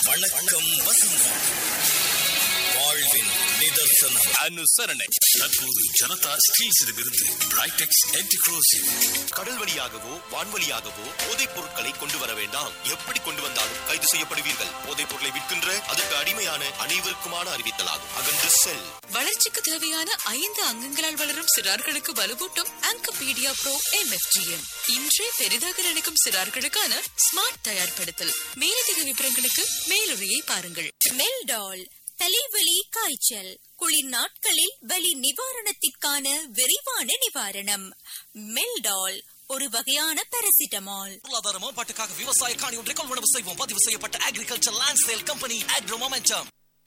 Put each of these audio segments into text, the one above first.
வணக்கம் வசந்தம் வாழ்வின் நிதர்சனம் அனுசரணை தற்போது ஜனதா ஸ்டீல்ஸிடமிருந்து பிரைடெக்ஸ் என்டிக்ரோசிவ் கடல் வழியாகவோ வான்வழியாகவோ போதைப் பொருட்களை கொண்டு வர வேண்டாம் எப்படி கொண்டு வந்தாலும் கைது செய்யப்படுவீர்கள் போதைப் பொருளை விற்கின்ற அதற்கு அடிமையான அனைவருக்குமான அறிவித்தலாகும் அகன்று செல் வளர்ச்சிக்கு தேவையான ஐந்து அங்கங்களால் வளரும் சிறார்களுக்கு வலுவூட்டும் ஆங்கபீடியா ப்ரோ எம்எஃப்ஜிஎம் இன்றே பெரிதாக நினைக்கும் சிறார்களுக்கான ஸ்மார்ட் தயார்படுத்தல் மேலதிக விவரங்களுக்கு மேலுரையை பாருங்கள் மெல்டால் தலைவலி காய்ச்சல் குளிர் நாட்களில் வலி நிவாரணத்திற்கான விரைவான நிவாரணம் மெல்டால் ஒரு வகையான பாராசிட்டமால் பொருளாதார மேம்பாட்டுக்காக விவசாய காணி ஒன்றை கொள்வனவு செய்வோம் பதிவு செய்யப்பட்ட agriculture land sale company agro momentum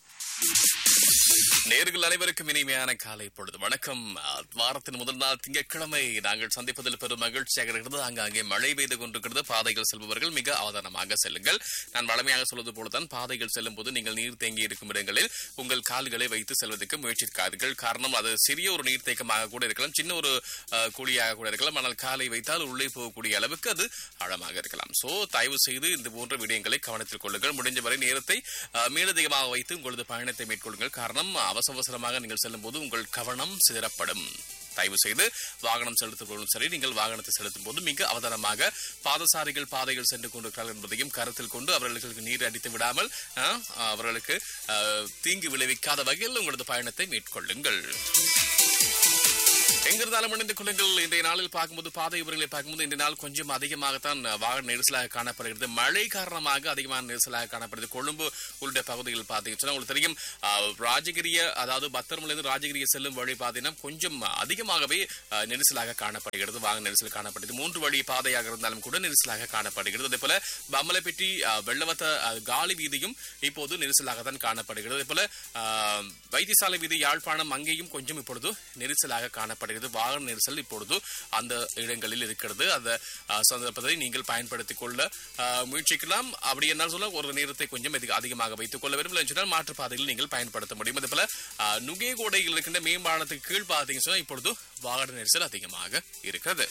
நேர்கள் அனைவருக்கும் இனிமையான காலை பொழுது வணக்கம் அஹ், வாரத்தின் முதல் நாள் திங்கட்கிழமை நாங்கள் சந்திப்பதில் பெரும் மகிழ்ச்சியாக இருக்கிறது அங்காங்கே மழை பெய்து கொண்டிருக்கிறது பாதைகள் செல்பவர்கள் மிக அவதானமாக செல்லுங்கள் நான் வளமையாக சொல்வது போலதான் பாதைகள் செல்லும் போது நீங்கள் நீர் தேங்கி இருக்கும் இடங்களில் உங்கள் கால்களை வைத்து செல்வதற்கு முயற்சிக்காதீர்கள் காரணம் அது சிறிய ஒரு நீர்த்தேக்கமாக கூட இருக்கலாம் சின்ன ஒரு அஹ், குழியாக கூட இருக்கலாம் ஆனால் காலை வைத்தால் உள்ளே போகக்கூடிய அளவுக்கு அது ஆழமாக இருக்கலாம் சோ தயவு செய்து இந்த போன்ற விடயங்களை கவனத்தில் கொள்ளுங்கள் முடிஞ்சவரை நேரத்தை அஹ், மேலதிகமாக வைத்து உங்களது பயணத்தை மேற்கொள்ளுங்கள் காரணம் அவசர அவசரமாக நீங்கள் செல்லும் போது உங்கள் கவனம் சிதறப்படும் தயவு செய்து வாகனம் செலுத்தும் போதும் சரி நீங்கள் வாகனத்தை செலுத்தும் போது மிக அவதானமாக பாதசாரிகள் பாதைகள் சென்று கொண்டிருக்கிறார்கள் என்பதையும் கருத்தில் கொண்டு அவர்களுக்கு நீர் அடித்து விடாமல் அஹ், அவர்களுக்கு அஹ், தீங்கு விளைவிக்காத வகையில் உங்களது பயணத்தை மேற்கொள்ளுங்கள் எங்கிருந்தாலும் இணைந்து கொள்ளுங்கள் இன்றைய நாளில் பார்க்கும்போது பாதை விவரங்களை பார்க்கும்போது இன்றைய நாள் கொஞ்சம் அதிகமாகத்தான் வாகன நெரிசலாக காணப்படுகிறது மழை காரணமாக அதிகமான நெரிசலாக காணப்படுகிறது கொழும்பு உள்ளிட்ட பகுதிகள் பார்த்தீங்கன்னா உங்களுக்கு தெரியும் ஆஹ், ராஜகிரிய அதாவது பத்திரமிலிருந்து ராஜகிரிய செல்லும் வழி பார்த்தீங்கன்னா கொஞ்சம் அதிகமாகவே ஆஹ், நெரிசலாக காணப்படுகிறது வாகன நெரிசல் காணப்படுகிறது மூன்று வழி பாதையாக இருந்தாலும் கூட நெரிசலாக காணப்படுகிறது அதே போல பம்மலைப்பட்டி ஆஹ், வெள்ளவத்த ஆஹ், காலி வீதியும் இப்போது நெரிசலாக தான் காணப்படுகிறது அதே போல ஆஹ், வைத்தியசாலை வீதி யாழ்ப்பாணம் அங்கேயும் கொஞ்சம் இப்பொழுது நெரிசலாக காணப்படுகிறது வாகன நெரிசல் இப்பொழுது அந்த இடங்களில் இருக்கிறது அந்த ஆஹ், சந்தர்ப்பத்தை நீங்கள் பயன்படுத்திக் கொள்ள ஆஹ், முயற்சிக்கலாம் அப்படி என்ன சொல்ல ஒரு நேரத்தை கொஞ்சம் அதிக- அதிகமாக வைத்துக் கொள்ள விரும்பல சொன்னால் மாற்று பாதையில் நீங்கள் பயன்படுத்த முடியும் அதே போல ஆஹ், நுகேகோடையில் இருக்கின்ற மேம்பாலத்துக்கு கீழ் பார்த்தீங்கன்னா சொன்னா இப்பொழுது வாகன நெரிசல் அதிகமாக இருக்கிறது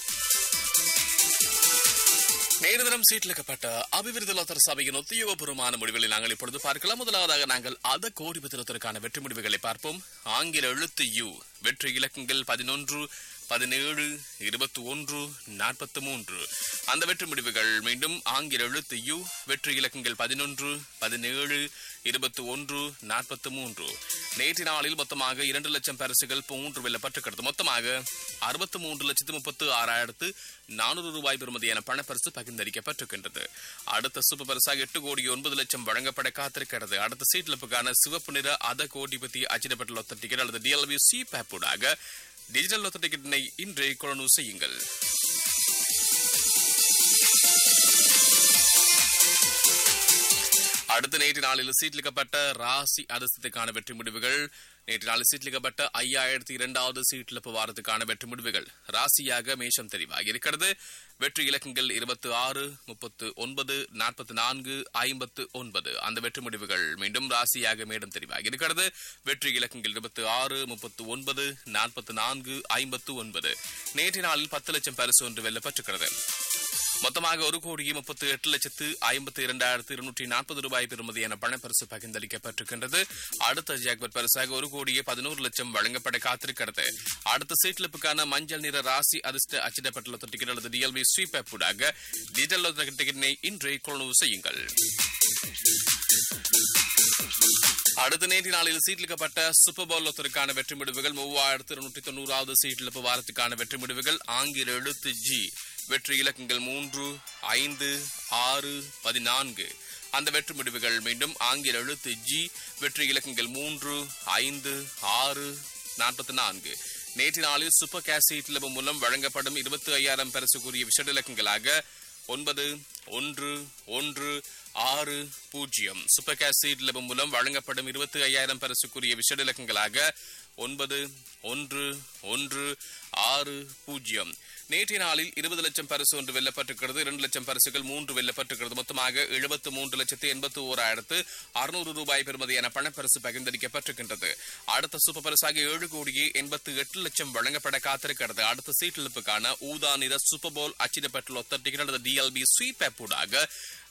நேரு தினம் சீட்டிலிக்கப்பட்ட அபிவிருத்தி லோத்தர் சபையின் உத்தியோகபூர்வமான முடிவுகளை நாங்கள் இப்பொழுது பார்க்கலாம் முதலாவதாக நாங்கள் அத கோடி பத்திரத்திற்கான வெற்றி முடிவுகளை பார்ப்போம் ஆங்கில எழுத்து யு வெற்றி இலக்கங்கள் பதினொன்று பதினேழு இருபத்தி ஒன்று நாற்பத்தி மூன்று அந்த வெற்றி முடிவுகள் மீண்டும் ஆங்கில எழுத்து யு வெற்றி இலக்கங்கள் பதினொன்று பதினேழு இருபத்தி ஒன்று நாற்பத்தி மூன்று நேற்று நாளில் மொத்தமாக இரண்டு லட்சம் பரிசுகள் மூன்று வெல்லப்பட்டிருக்கிறது மொத்தமாக அறுபத்தி மூன்று லட்சத்து முப்பத்து ஆறாயிரத்து நானூறு ரூபாய் பெறுமதியான பணப்பரிசு பகிர்ந்தளிக்கப்பட்டிருக்கின்றது அடுத்த சூப்பர் பரிசாக எட்டு கோடி ஒன்பது லட்சம் வழங்கப்பட காத்திருக்கிறது அடுத்த சீட்லப்புக்கான சிவப்பு நிற அத கோடி பத்தி அச்சிடப்பட்ட லொத்த டிக்கெட் அல்லது டிஎல்வி சி பேப்பூடாக டிஜிட்டல் லொத்த டிக்கெட்டினை இன்றே கொழனு செய்யுங்கள் அடுத்த நேற்று நாளில் சீட்லிக்கப்பட்ட ராசி அதிர்ஷ்டத்துக்கான வெற்றி முடிவுகள் நேற்று நாளில் சீட்லிக்கப்பட்ட ஐயாயிரத்தி இரண்டாவது சீட்லிப்பு வாரத்துக்கான வெற்றி முடிவுகள் ராசியாக மேஷம் தெரிவாகி இருக்கிறது வெற்றி இலக்கங்கள் இருபத்தி ஆறு முப்பத்து ஒன்பது நாற்பத்தி நான்கு ஐம்பத்து ஒன்பது அந்த வெற்றி முடிவுகள் மீண்டும் ராசியாக மேடம் தெரிவாகி இருக்கிறது வெற்றி இலக்கங்கள் இருபத்தி ஆறு முப்பத்து ஒன்பது நாற்பத்தி நான்கு ஐம்பத்து ஒன்பது நேற்று நாளில் பத்து லட்சம் பரிசு ஒன்று வெல்லப்பட்டிருக்கிறது மொத்தமாக ஒரு கோடியே முப்பத்தி எட்டு லட்சத்து ஐம்பத்தி இரண்டாயிரத்து இருநூற்றி நாற்பது ரூபாய் பெறுமதியான பணப்பரிசு பகிர்ந்தளிக்கப்பட்டிருக்கின்றது அடுத்த ஜாக்பட் பரிசாக ஒரு கோடியே பதினோரு லட்சம் வழங்கப்பட காத்திருக்கிறது அடுத்த சீட்லிப்புக்கான மஞ்சள் நிற ராசி அதிர்ஷ்ட அச்சிடப்பட்டுள்ள டிக்கெட் அல்லது டிஎல்பி ஸ்வீப் ஊடாக டிஜிட்டல் டிக்கெட்டினை இன்றே கொள்ளுவு செய்யுங்கள் அடுத்த நேற்று நாளில் சீட்லிக்கப்பட்ட சூப்பர் பவுல் ஒத்தருக்கான வெற்றி முடிவுகள் மூவாயிரத்து இருநூற்றி தொண்ணூறாவது சீட்டிழப்பு வாரத்துக்கான வெற்றி முடிவுகள் ஆங்கில எழுத்து ஜி வெற்றி இலக்கங்கள் மூன்று ஐந்து ஆறு பதினான்கு அந்த வெற்றி முடிவுகள் மீண்டும் ஆங்கில எழுத்து ஜி வெற்றி இலக்கங்கள் மூன்று ஐந்து ஆறு நாற்பத்தி நான்கு நேற்று நாளில் சூப்பர் கேஸ் சீட்டிழப்பு மூலம் வழங்கப்படும் இருபத்தி ஐயாயிரம் பரிசுக்குரிய விஷட இலக்கங்களாக ஒன்பது ஒன்று ஒன்று ஆறு பூஜ்ஜியம் சூப்பர் கேஷ் சீட் லபம் மூலம் வழங்கப்படும் இருபத்தி ஐயாயிரம் பரிசுக்குரிய விஷட இலக்கங்களாக ஒன்பது ஒன்று ஒன்று ஆறு பூஜ்ஜியம் நேற்றைய நாளில் இருபது லட்சம் பரிசு ஒன்று வெல்லப்பட்டிருக்கிறது இரண்டு லட்சம் பரிசுகள் மூன்று வெல்லப்பட்டிருக்கிறது மொத்தமாக எழுபத்து மூன்று லட்சத்து எண்பத்து ஓராயிரத்து அறுநூறு ரூபாய் பெறுமதியான பணப்பரிசு பகிர்ந்தளிக்கப்பட்டிருக்கின்றது அடுத்த சூப்பர் பரிசாக ஏழு கோடியே எண்பத்து எட்டு லட்சம் வழங்கப்பட காத்திருக்கிறது அடுத்த சீட்டிழப்புக்கான ஊதா நிற சூப்பர் போல் அச்சிடப்பட்டுள்ள ஒத்த டிக்கெட் அல்லது டிஎல்பி ஸ்வீப் ஊடாக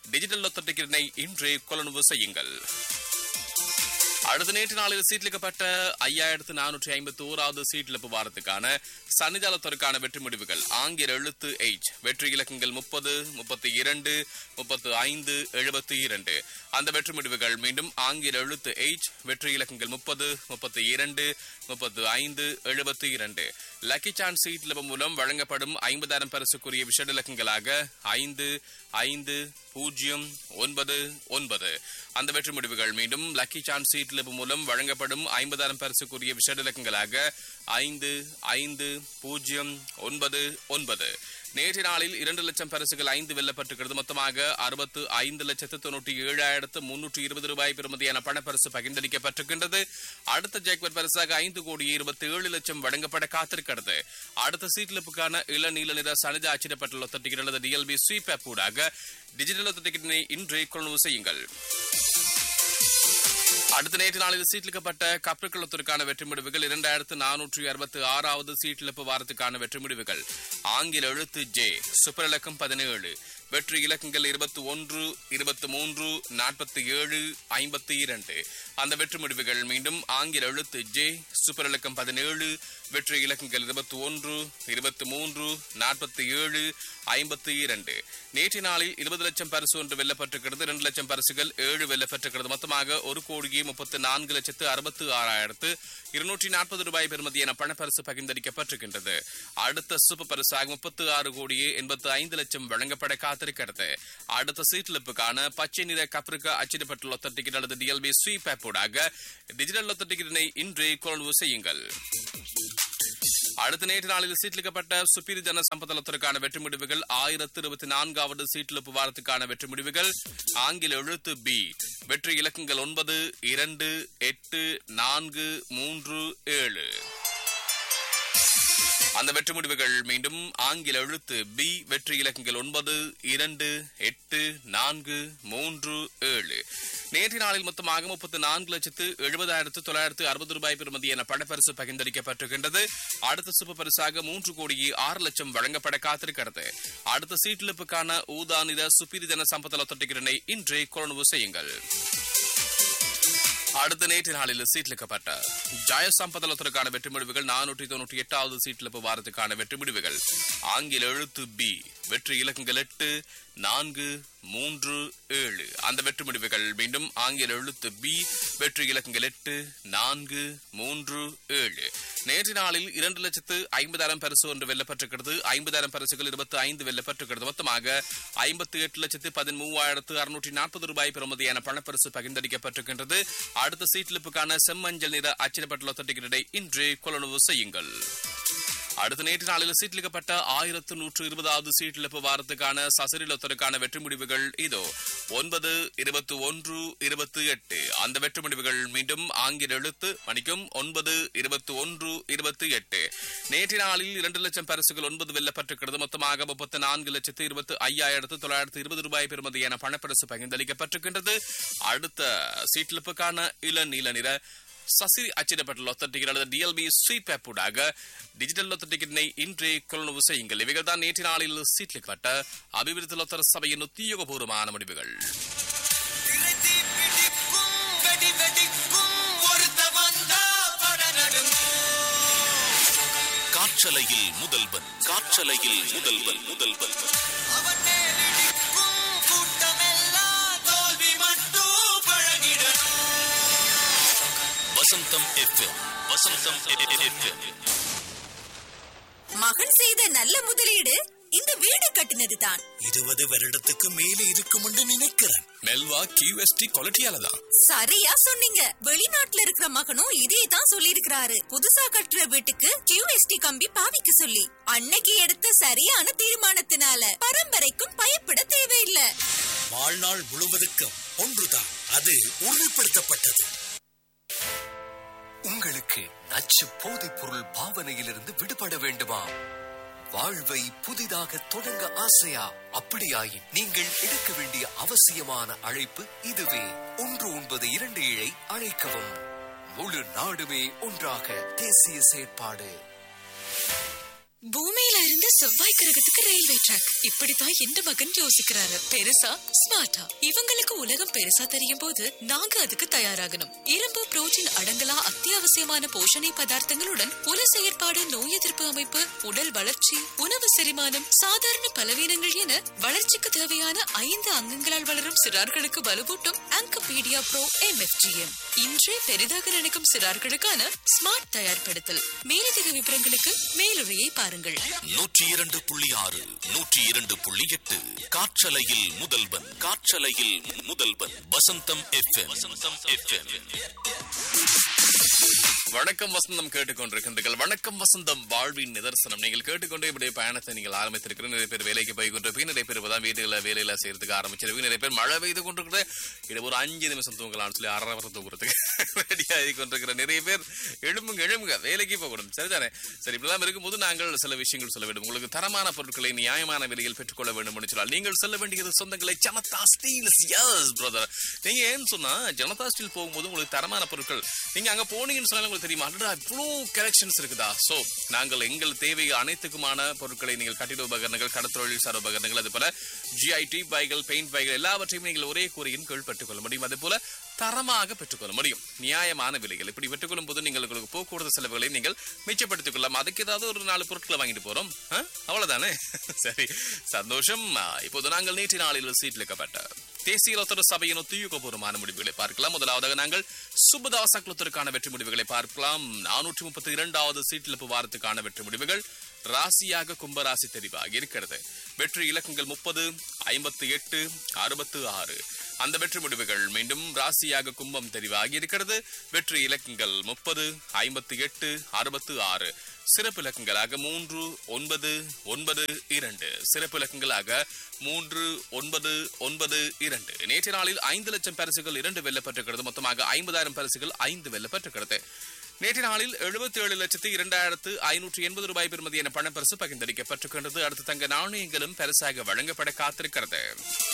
டிஜிட்டல் லொத்த டிக்கெட்டினை இன்றே கொள்ளுணவு செய்யுங்கள் அடுத்த நேற்று நாளில் சீட்லிக்கப்பட்ட ஐயாயிரத்து நானூற்றி ஐம்பத்தி ஓராவது சீட்டிழப்பு வாரத்துக்கான சன்னிதானத்திற்கான வெற்றி முடிவுகள் ஆங்கில எழுத்து எயிட் வெற்றி இலக்கங்கள் முப்பது முப்பத்தி இரண்டு முப்பத்து ஐந்து எழுபத்தி இரண்டு அந்த வெற்றி முடிவுகள் மீண்டும் ஆங்கில எழுத்து எயிட் வெற்றி இலக்கங்கள் முப்பது முப்பத்தி இரண்டு முப்பத்து ஐந்து எழுபத்தி இரண்டு லக்கி சான்ஸ் சீட்லபம் மூலம் வழங்கப்படும் ஐம்பதாயிரம் பரிசுக்குரிய விஷட இலக்கங்களாக ஐந்து ஐந்து பூஜ்ஜியம் ஒன்பது ஒன்பது அந்த வெற்றி முடிவுகள் மீண்டும் லக்கி சான்ஸ் சீட்லிப்பு மூலம் வழங்கப்படும் ஐம்பதாயிரம் பரிசுக்குரிய விஷட இலக்கங்களாக ஐந்து ஐந்து பூஜ்ஜியம் ஒன்பது ஒன்பது நேற்று நாளில் இரண்டு லட்சம் பரிசுகள் ஐந்து வெல்லப்பட்டிருக்கிறது மொத்தமாக அறுபத்து ஐந்து லட்சத்து தொண்ணூற்றி ஏழாயிரத்து முன்னூற்றி இருபது ரூபாய் பெறுமதியான பணப்பரிசு பகிர்ந்தளிக்கப்பட்டிருக்கின்றது அடுத்த ஜாக்வெட் பரிசாக ஐந்து கோடி இருபத்தி ஏழு லட்சம் வழங்கப்பட காத்திருக்கிறது அடுத்த சீட்லிப்புக்கான இள நீல நிற சனித அச்சிடப்பட்டுள்ள டிக்கெட் அல்லது டிஎல்பி ஸ்வீப் ஆப் ஊடாக டிஜிட்டல் டிக்கெட்டினை இன்றே கொள்ளுவு செய்யுங்கள் அடுத்த நேற்று நாளில் சீட்லிக்கப்பட்ட கப்பற்குளத்திற்கான வெற்றி முடிவுகள் இரண்டாயிரத்து நானூற்றி அறுபத்தி ஆறாவது சீட்டிழப்பு வாரத்துக்கான வெற்றி முடிவுகள் ஆங்கில எழுத்து ஜே சூப்பர் இலக்கம் பதினேழு வெற்றி இலக்கங்கள் இருபத்தி ஒன்று இருபத்தி மூன்று நாற்பத்தி ஏழு ஐம்பத்தி இரண்டு அந்த வெற்றி முடிவுகள் மீண்டும் ஆங்கில எழுத்து ஜே சூப்பர் இலக்கம் பதினேழு வெற்றி இலக்கங்கள் இருபத்தி ஒன்று இருபத்தி மூன்று நாற்பத்தி ஏழு ஐம்பத்தி இரண்டு நேற்று நாளில் இருபது லட்சம் பரிசு ஒன்று வெல்லப்பட்டிருக்கிறது இரண்டு லட்சம் பரிசுகள் ஏழு வெல்லப்பட்டிருக்கிறது மொத்தமாக ஒரு கோடியே முப்பத்தி நான்கு லட்சத்து அறுபத்து ஆறாயிரத்து இருநூற்றி நாற்பது ரூபாய் பெறுமதியான பணப்பரிசு பகிர்ந்தளிக்கப்பட்டிருக்கின்றது அடுத்த சூப்பர் பரிசாக முப்பத்து ஆறு கோடியே எண்பத்து ஐந்து லட்சம் வழங்கப்பட காத்திருக்கிறது அடுத்த சீட்லிப்புக்கான பச்சை நிற கப்ரிக்கா அச்சிடப்பட்டுள்ள லொத்த டிக்கெட் அல்லது டிஎல்பி ஸ்வீப் ஆப் ஊடாக டிஜிட்டல் லொத்த டிக்கெட்டினை இன்றே கொள்வு செய்யுங்கள் அடுத்த நேற்று நாளில் சீட்லிக்கப்பட்ட சுப்பீரி ஜன சம்பதத்திற்கான வெற்றி முடிவுகள் ஆயிரத்து இருபத்தி நான்காவது சீட்டிழப்பு வாரத்துக்கான வெற்றி முடிவுகள் ஆங்கில எழுத்து பி வெற்றி இலக்கங்கள் ஒன்பது இரண்டு எட்டு நான்கு மூன்று ஏழு அந்த வெற்றி முடிவுகள் மீண்டும் ஆங்கில எழுத்து பி வெற்றி இலக்கங்கள் ஒன்பது இரண்டு எட்டு நான்கு மூன்று ஏழு நேற்று நாளில் மொத்தமாக முப்பத்தி நான்கு லட்சத்து எழுபதாயிரத்து தொள்ளாயிரத்து அறுபது ரூபாய் பெறுமதியான பணப்பரிசு பகிர்ந்தளிக்கப்பட்டிருக்கின்றது அடுத்த சுப்பு பரிசாக மூன்று கோடியே ஆறு லட்சம் வழங்கப்பட காத்திருக்கிறது அடுத்த சீட்டிழப்புக்கான ஊதா நிற சுப்பீரி ஜன சம்பத்தல தொட்டிக்கிறனை இன்றே கொள்ளுவு செய்யுங்கள் அடுத்த நேற்று நாளில் சீட்லிக்கப்பட்ட ஜய சம்பதலத்திற்கான வெற்றி முடிவுகள் நானூற்றி தொண்ணூற்றி எட்டாவது சீட்டிழப்பு வாரத்துக்கான வெற்றி முடிவுகள் ஆங்கில எழுத்து பி வெற்றி இலக்கங்கள் எட்டு நான்கு மூன்று ஏழு அந்த வெற்றி முடிவுகள் மீண்டும் ஆங்கில எழுத்து பி வெற்றி இலக்கங்கள் எட்டு நான்கு மூன்று ஏழு நேற்று நாளில் இரண்டு லட்சத்து ஐம்பதாயிரம் பரிசு ஒன்று வெல்லப்பட்டிருக்கிறது ஐம்பதாயிரம் பரிசுகள் இருபத்தி ஐந்து வெல்லப்பட்டிருக்கிறது மொத்தமாக ஐம்பத்தி எட்டு லட்சத்து பதிமூவாயிரத்து அறுநூற்றி நாற்பது ரூபாய் பெறுமதியான பணப்பரிசு பகிர்ந்தளிக்கப்பட்டிருக்கின்றது அடுத்த சீட்லிப்புக்கான செம்மஞ்சள் நிற அச்சிடப்பட்டுள்ள டிக்கெட்டை இன்று கொள்ளளவு செய்யுங்கள் அடுத்த நேற்று நாளில் சீட்லிக்கப்பட்ட ஆயிரத்து நூற்று இருபதாவது சீட்டிழப்பு வாரத்துக்கான சசரிலொத்தருக்கான வெற்றி முடிவுகள் இதோ ஒன்பது இருபத்தி ஒன்று இருபத்தி எட்டு அந்த வெற்றி முடிவுகள் மீண்டும் ஆங்கில எழுத்து மணிக்கும் ஒன்பது இருபத்தி ஒன்று இருபத்தி எட்டு நேற்று நாளில் இரண்டு லட்சம் பரிசுகள் ஒன்பது வெல்லப்பட்டிருக்கிறது மொத்தமாக முப்பத்தி நான்கு லட்சத்து இருபத்தி ஐயாயிரத்து தொள்ளாயிரத்து இருபது ரூபாய் பெறுமதியான பணப்பரிசு பகிர்ந்தளிக்கப்பட்டிருக்கின்றது அடுத்த சீட்டிழப்புக்கான இள நீல நிற சசி அச்சிடப்பட்ட லொத்த டிக்கெட் அல்லது டிஎல்பி ஸ்வீப் ஆப் ஊடாக டிஜிட்டல் லொத்த டிக்கெட்டினை இன்றே கொள்ளுணவு செய்யுங்கள் இவைகள் தான் நேற்று நாளில் சீட்லிக்கப்பட்ட அபிவிருத்தி லொத்தர சபையின் உத்தியோகபூர்வமான முடிவுகள் காற்றலையில் முதல்வன் காற்றலையில் முதல்வன் முதல்வன் வசந்தம் எஃப்எம் வசந்தம் எஃப்எம் மகன் செய்த நல்ல முதலீடு இந்த வீடு கட்டினதுதான் இருபது வருடத்துக்கு மேலே இருக்கும் என்று நினைக்கிறேன் மெல்வா கியூஎஸ்டி குவாலிட்டியால தான் சரியா சொன்னீங்க வெளிநாட்டுல இருக்கிற மகனும் இதே தான் சொல்லியிருக்கிறாரு புதுசா கட்டுற வீட்டுக்கு கியூஎஸ்டி கம்பி பாவிக்க சொல்லி அன்னைக்கு எடுத்த சரியான தீர்மானத்தினால பரம்பரைக்கும் பயப்பட தேவையில்லை வாழ்நாள் முழுவதுக்கும் ஒன்றுதான் அது உறுதிப்படுத்தப்பட்டது உங்களுக்கு நச்சு போதைப் பொருள் பாவனையிலிருந்து விடுபட வேண்டுமா வாழ்வை புதிதாக தொடங்க ஆசையா அப்படியாயின் நீங்கள் எடுக்க வேண்டிய அவசியமான அழைப்பு இதுவே ஒன்று ஒன்பது இரண்டு ஏழை அழைக்கவும் முழு நாடுமே ஒன்றாக தேசிய செயற்பாடு பூமியில இருந்து செவ்வாய் கிரகத்துக்கு ரயில்வே ட்ராக் இப்படித்தான் எந்த மகன் யோசிக்கிறாரு பெருசா ஸ்மார்ட்டா இவங்களுக்கு உலகம் பெருசா தெரியும் போது நாங்க அதுக்கு தயாராகணும் இரும்பு புரோட்டீன் அடங்கலா அத்தியாவசியமான போஷணை பதார்த்தங்களுடன் உல செயற்பாடு நோய் எதிர்ப்பு அமைப்பு உடல் வளர்ச்சி உணவு செரிமானம் சாதாரண பலவீனங்கள் என வளர்ச்சிக்கு தேவையான ஐந்து அங்கங்களால் வளரும் சிறார்களுக்கு வலுவூட்டும் ஆங்கபீடியா ப்ரோ எம்எஃப்ஜிஎம் இன்றே பெரிதாக நினைக்கும் சிறார்களுக்கான ஸ்மார்ட் தயார்படுத்தல் மேலதிக விவரங்களுக்கு மேலுரையை பாருங்கள் நூற்றி இரண்டு புள்ளி ஆறு நூற்றி இரண்டு புள்ளி எட்டு காற்றலையில் முதல்வன் காற்றலையில் முதல்வன் வசந்தம் எஃப்எம் வசந்தம் எஃப்எம் வணக்கம் வசந்தம் கேட்டுக்கொண்டிருக்கின்றீர்கள் வணக்கம் வசந்தம் வாழ்வின் நிதர்சனம் நீங்கள் கேட்டுக்கொண்டே இப்படிய பயணத்தை நீங்கள் ஆரம்பித்திருக்கிற நிறைய பேர் வேலைக்கு போய் கொண்டிருப்பீங்க நிறைய பேர் இப்பதான் வீடுகளை வேலையில செய்யறதுக்கு ஆரம்பிச்சிருப்பீங்க நிறைய பேர் மழை பெய்து கொண்டிருக்கிற இது ஒரு அஞ்சு நிமிஷம் தூங்கலாம்னு சொல்லி அரை வரம் தூங்குறதுக்கு ரெடி ஆகி கொண்டிருக்கிற நிறைய பேர் எழும்புங்க எழும்புங்க வேலைக்கு போகணும் சரிதானே சரி இப்படிலாம் இருக்கும்போது நாங்கள் சில விஷயங்கள் சொல்ல வேண்டும் உங்களுக்கு தரமான பொருட்களை நியாயமான விலையில் பெற்றுக்கொள்ள வேண்டும் என்று சொன்னால் நீங்கள் செல்ல வேண்டியது சொந்தங்களை ஜனதா ஸ்டீல்ஸ் எஸ் பிரதர் நீங்க ஏன்னு சொன்னா ஜனதா ஸ்டீல் போகும்போது உங்களுக்கு தரமான பொருட்கள் நீங்க அங்க போனீங்கன்னு சொன்னாலும் உங்களுக்கு தெரியுமா அடடா இவ்வளோ கலெக்ஷன்ஸ் இருக்குதா சோ நாங்கள் எங்கள் தேவை அனைத்துக்குமான பொருட்களை நீங்கள் கட்டிட உபகரணங்கள் கடத்தொழில் சார் உபகரணங்கள் அது போல ஜிஐடி பைகள் பெயிண்ட் பைகள் எல்லாவற்றையும் நீங்கள் ஒரே கூரையின் கீழ் பெற்றுக்கொள்ள முடியும் அதே போல தரமாக பெற்றுக்கொள்ள முடியும் நியாயமான விலைகள் இப்படி பெற்றுக்கொள்ளும் போது நீங்கள் உங்களுக்கு போக்குவரத்து செலவுகளை நீங்கள் மிச்சப்படுத்திக் கொள்ளலாம் அதுக்கு ஏதாவது ஒரு நாலு பொருட்களை வாங்கிட்டு போறோம் ஆ? அவ்வளவுதானே சரி சந்தோஷம் ஆ, இப்போது நாங்கள் நேற்று நாளில் சீட்டிலிக்கப்பட்ட தேசிய லோத்தர சபையின் ஒத்தியுகபூர்வமான முடிவுகளை பார்க்கலாம் முதலாவதாக நாங்கள் சுபதாச குலத்திற்கான வெற்றி முடிவுகளை பார்க்கலாம் நானூற்றி முப்பத்தி இரண்டாவது சீட்டிழப்பு வாரத்துக்கான வெற்றி முடிவுகள் ராசியாக கும்பராசி தெரிவாகி இருக்கிறது வெற்றி இலக்கங்கள் முப்பது ஐம்பத்தி எட்டு அறுபத்து ஆறு அந்த வெற்றி முடிவுகள் மீண்டும் ராசியாக கும்பம் தெரிவாகி இருக்கிறது வெற்றி இலக்கங்கள் முப்பது ஐம்பத்தி எட்டு அறுபத்து ஆறு சிறப்பு இலக்கங்களாக மூன்று ஒன்பது ஒன்பது இரண்டு சிறப்பு இலக்கங்களாக மூன்று ஒன்பது ஒன்பது இரண்டு நேற்று நாளில் ஐந்து லட்சம் பரிசுகள் இரண்டு வெல்லப்பட்டிருக்கிறது மொத்தமாக ஐம்பதாயிரம் பரிசுகள் ஐந்து வெல்லப்பட்டிருக்கிறது நேற்று நாளில் எழுபத்தி ஏழு லட்சத்து இரண்டாயிரத்து ஐநூற்று எண்பது ரூபாய் பெறுமதியான பணப்பரிசு பகிர்ந்தளிக்கப்பட்டிருக்கின்றது அடுத்து தங்க நாணயங்களும் பரிசாக வழங்கப்பட காத்திருக்கிறது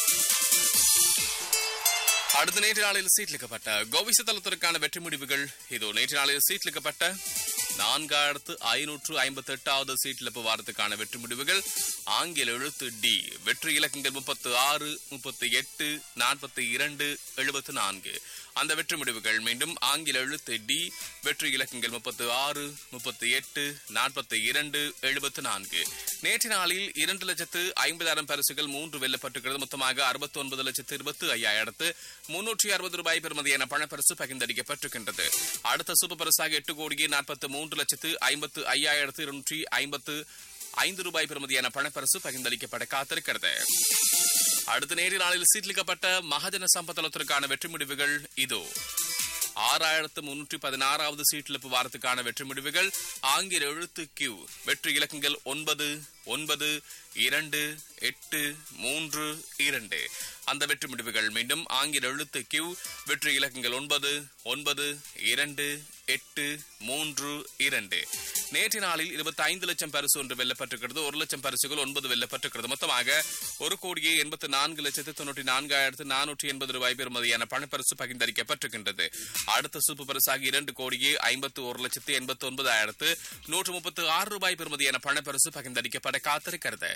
அடுத்த நேற்று நாளில் சீட்லிக்கப்பட்ட கோவிச தளத்திற்கான வெற்றி முடிவுகள் இதோ நேற்று நாளில் சீட்லிக்கப்பட்ட நான்காயிரத்து ஐநூற்று ஐம்பத்தி எட்டாவது சீட்டிழப்பு வாரத்துக்கான வெற்றி முடிவுகள் ஆங்கில எழுத்து டி வெற்றி இலக்கங்கள் முப்பத்து ஆறு முப்பத்தி எட்டு நாற்பத்தி இரண்டு எழுபத்து நான்கு அந்த வெற்றி முடிவுகள் மீண்டும் ஆங்கில எழுத்து டி வெற்றி இலக்கங்கள் முப்பத்து ஆறு முப்பத்தி எட்டு நாற்பத்தி இரண்டு எழுபத்து நான்கு நேற்று நாளில் இரண்டு லட்சத்து ஐம்பதாயிரம் பரிசுகள் மூன்று வெல்லப்பட்டிருக்கிறது மொத்தமாக அறுபத்தி ஒன்பது லட்சத்து இருபத்தி ஐயாயிரத்து முன்னூற்றி அறுபது ரூபாய் பெறுமதியான பணப்பரிசு பகிர்ந்தளிக்கப்பட்டிருக்கின்றது அடுத்த சூப்பர் பரிசாக எட்டு கோடியே நாற்பத்தி மூன்று லட்சத்து ஐம்பத்து ஐயாயிரத்து இருநூற்றி ஐம்பத்து ஐந்து ரூபாய் பெறுமதியான பணப்பரிசு பகிர்ந்தளிக்கப்பட காத்திருக்கிறது அடுத்த நேரில் நாளில் சீட்லிக்கப்பட்ட மகஜன சம்பத்தலத்திற்கான வெற்றி முடிவுகள் இதோ ஆறாயிரத்து முன்னூற்றி பதினாறாவது சீட்டிழப்பு வாரத்துக்கான வெற்றி முடிவுகள் ஆங்கில எழுத்து கியூ வெற்றி இலக்கங்கள் ஒன்பது ஒன்பது இரண்டு எட்டு மூன்று இரண்டு அந்த வெற்றி முடிவுகள் மீண்டும் ஆங்கில எழுத்து கியூ வெற்றி இலக்கங்கள் ஒன்பது ஒன்பது இரண்டு எட்டு மூன்று இரண்டு நேற்று நாளில் இருபத்தி ஐந்து லட்சம் பரிசு ஒன்று வெல்லப்பட்டிருக்கிறது ஒரு லட்சம் பரிசுகள் ஒன்பது வெல்லப்பட்டிருக்கிறது மொத்தமாக ஒரு கோடியே எண்பத்தி நான்கு லட்சத்து தொண்ணூற்றி நான்காயிரத்து நானூற்றி எண்பது ரூபாய் பெறுமதியான பணப்பரிசு பகிர்ந்தளிக்கப்பட்டிருக்கின்றது அடுத்த சூப்பர் பரிசாக இரண்டு கோடியே ஐம்பத்து ஒரு லட்சத்து எண்பத்தி ஒன்பதாயிரத்து நூற்று முப்பத்து ஆறு ரூபாய் பெறுமதியான பணப்பரிசு பகிர்ந்தளிக்கப்பட காத்திருக்கிறது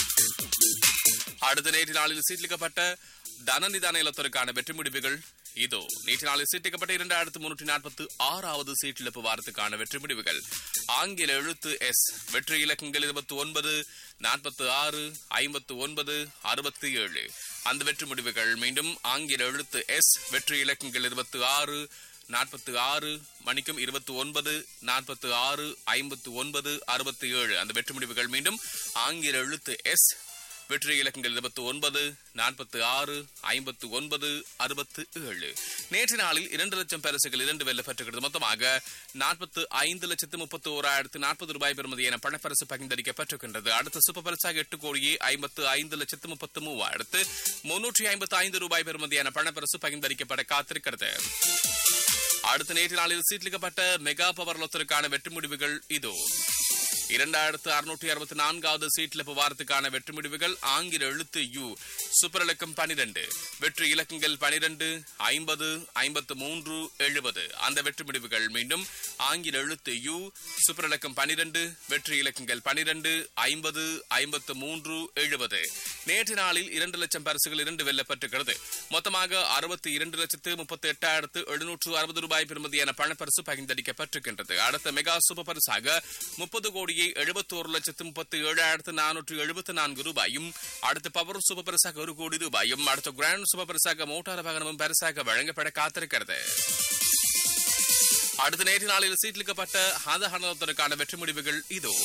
அடுத்த நேற்று நாளில் சீட்லிக்கப்பட்ட தனநிதான இலத்திற்கான வெற்றி முடிவுகள் இதோ நேற்று நாளில் சீட்டிக்கப்பட்ட இரண்டாயிரத்து முன்னூற்றி நாற்பத்தி ஆறாவது சீட்டிழப்பு வாரத்துக்கான வெற்றி முடிவுகள் ஆங்கில எழுத்து எஸ் வெற்றி இலக்கங்கள் இருபத்தி ஒன்பது நாற்பத்தி ஆறு ஐம்பத்து ஒன்பது அறுபத்தி ஏழு அந்த வெற்றி முடிவுகள் மீண்டும் ஆங்கில எழுத்து எஸ் வெற்றி இலக்கங்கள் இருபத்தி ஆறு நாற்பத்தி ஆறு மணிக்கும் இருபத்தி ஒன்பது நாற்பத்தி ஆறு ஐம்பத்து ஒன்பது அறுபத்தி ஏழு அந்த வெற்றி முடிவுகள் மீண்டும் ஆங்கில எழுத்து எஸ் வெற்றி இலக்கங்கள் இருபத்தி ஒன்பது நாற்பத்தி ஆறு ஐம்பத்து ஒன்பது அறுபத்து ஏழு நேற்று நாளில் இரண்டு லட்சம் பரிசுகள் இரண்டு வெல்லப்பட்டிருக்கிறது மொத்தமாக நாற்பத்து ஐந்து லட்சத்து முப்பத்தி ஓராயிரத்து நாற்பது ரூபாய் பெறுமதியான பணப்பரிசு பகிர்ந்தளிக்கப்பட்டிருக்கின்றது அடுத்த சூப்பர் பரிசாக எட்டு கோடியே ஐம்பத்து ஐந்து லட்சத்து முப்பத்து மூவாயிரத்து முன்னூற்றி ஐம்பத்து ஐந்து ரூபாய் பெறுமதியான பணப்பரிசு பகிர்ந்தளிக்கப்பட காத்திருக்கிறது அடுத்த நேற்று நாளில் சீட்லிக்கப்பட்ட மெகா பவர் லொத்தருக்கான வெற்றி முடிவுகள் இதோ இரண்டாயிரத்து அறுநூற்றி அறுபத்தி நான்காவது சீட்ல வாரத்துக்கான வெற்றி முடிவுகள் ஆங்கில எழுத்து யு சூப்பர் இலக்கம் பனிரெண்டு வெற்றி இலக்கங்கள் பனிரெண்டு ஐம்பது ஐம்பத்து மூன்று எழுபது அந்த வெற்றி முடிவுகள் மீண்டும் ஆங்கில எழுத்து யு சூப்பர் இலக்கம் பனிரெண்டு வெற்றி இலக்கங்கள் பனிரெண்டு ஐம்பது ஐம்பத்து மூன்று எழுபது நேற்று நாளில் இரண்டு லட்சம் பரிசுகள் இரண்டு வெல்லப்பட்டிருக்கிறது மொத்தமாக அறுபத்தி இரண்டு லட்சத்து முப்பத்தி எட்டாயிரத்து எழுநூற்று அறுபது ரூபாய் பெறுமதியான பணப்பரிசு பகிர்ந்தளிக்கப்பட்டிருக்கின்றது அடுத்த மெகா சூப்பர் பரிசாக முப்பது கோடியே எழுபத்தோரு லட்சத்து முப்பத்தி ஏழாயிரத்து நானூற்று எழுபத்தி நான்கு ரூபாயும் அடுத்த பவர் சூப்பர் பரிசாக ஒரு கோடி ரூபாயும் அடுத்த கிராண்ட் சூப்பர் பரிசாக மோட்டார் வாகனமும் பரிசாக வழங்கப்பட காத்திருக்கிறது அடுத்த நேற்று நாளில் சீட்லிக்கப்பட்ட ஹதஹனத்திற்கான வெற்றி முடிவுகள் இதோ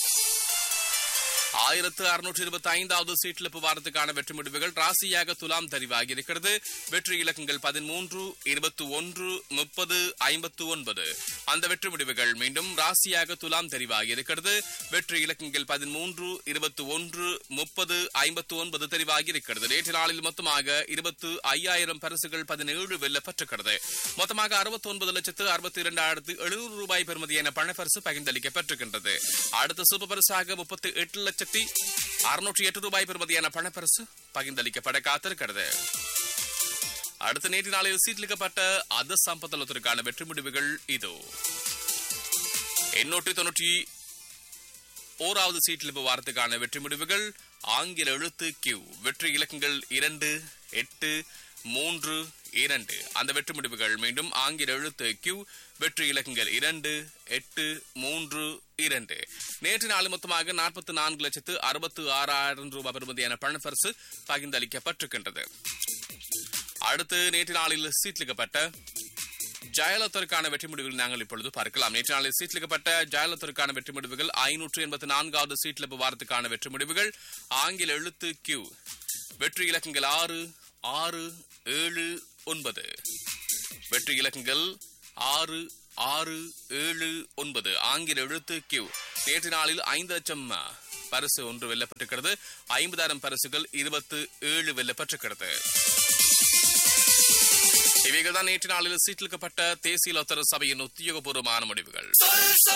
ஆயிரத்து அறுநூற்று இருபத்தி ஐந்தாவது சீட்லிப்பு வாரத்துக்கான வெற்றி முடிவுகள் ராசியாக துலாம் தெரிவாகி இருக்கிறது வெற்றி இலக்கங்கள் பதிமூன்று இருபத்தி ஒன்று முப்பது ஐம்பத்து ஒன்பது அந்த வெற்றி முடிவுகள் மீண்டும் ராசியாக துலாம் தெரிவாகி இருக்கிறது வெற்றி இலக்கங்கள் பதிமூன்று இருபத்தி ஒன்று முப்பது ஐம்பத்து ஒன்பது தெரிவாகி இருக்கிறது நேற்று நாளில் மொத்தமாக இருபத்து ஐயாயிரம் பரிசுகள் பதினேழு வெல்லப்பட்டிருக்கிறது மொத்தமாக அறுபத்தி ஒன்பது லட்சத்து அறுபத்தி இரண்டாயிரத்து எழுநூறு ரூபாய் பெறுமதியான பணப்பரிசு பகிர்ந்தளிக்கப்பட்டிருக்கின்றது அடுத்த சூப்பர் பரிசாக முப்பத்தி எட்டு லட்சத்தி அறுநூற்றி எட்டு ரூபாய் பெறுமதியான பணப்பரிசு பகிர்ந்தளிக்கப்பட காத்திருக்கிறது அடுத்த நேற்று நாளில் சீட்லிக்கப்பட்ட அத சம்பத்தலத்திற்கான வெற்றி முடிவுகள் இதோ எண்ணூற்றி தொன்னூற்றி ஓராவது சீட்டில் வாரத்துக்கான வெற்றி முடிவுகள் ஆங்கில எழுத்து கியூ வெற்றி இலக்கங்கள் இரண்டு எட்டு மூன்று இரண்டு அந்த வெற்றி முடிவுகள் மீண்டும் ஆங்கில எழுத்து கியூ வெற்றி இலக்கங்கள் இரண்டு எட்டு மூன்று இரண்டு நேற்று நாள் மொத்தமாக நாற்பத்தி நான்கு லட்சத்து அறுபத்து ஆறாயிரம் ரூபாய் பெறுமதியான பணப்பரிசு பகிர்ந்தளிக்கப்பட்டிருக்கின்றது அடுத்து நேற்று நாளில் சீட்லிக்கப்பட்ட ஜெயலலிதாவுக்கான வெற்றி முடிவுகள் நாங்கள் இப்பொழுது பார்க்கலாம் நேற்று நாளில் சீட்லிக்கப்பட்ட ஜெயலலிதாவுக்கான வெற்றி முடிவுகள் ஐநூற்று எண்பத்தி நான்காவது சீட்லிப்பு வாரத்துக்கான வெற்றி முடிவுகள் ஆங்கில எழுத்து கியூ வெற்றி இலக்கங்கள் ஆறு ஆறு ஏழு ஒன்பது வெற்றி இலக்கங்கள் ஆறு ஆறு ஏழு ஒன்பது ஆங்கில எழுத்து கியூ நேற்று நாளில் ஐந்து லட்சம் பரிசு ஒன்று வெல்லப்பட்டிருக்கிறது ஐம்பதாயிரம் பரிசுகள் இருபத்து ஏழு வெல்லப்பட்டிருக்கிறது இவைகள் தான் நேற்று நாளில் சீட்டிலிக்கப்பட்ட தேசிய லோத்தர சபையின் உத்தியோகபூர்வமான முடிவுகள்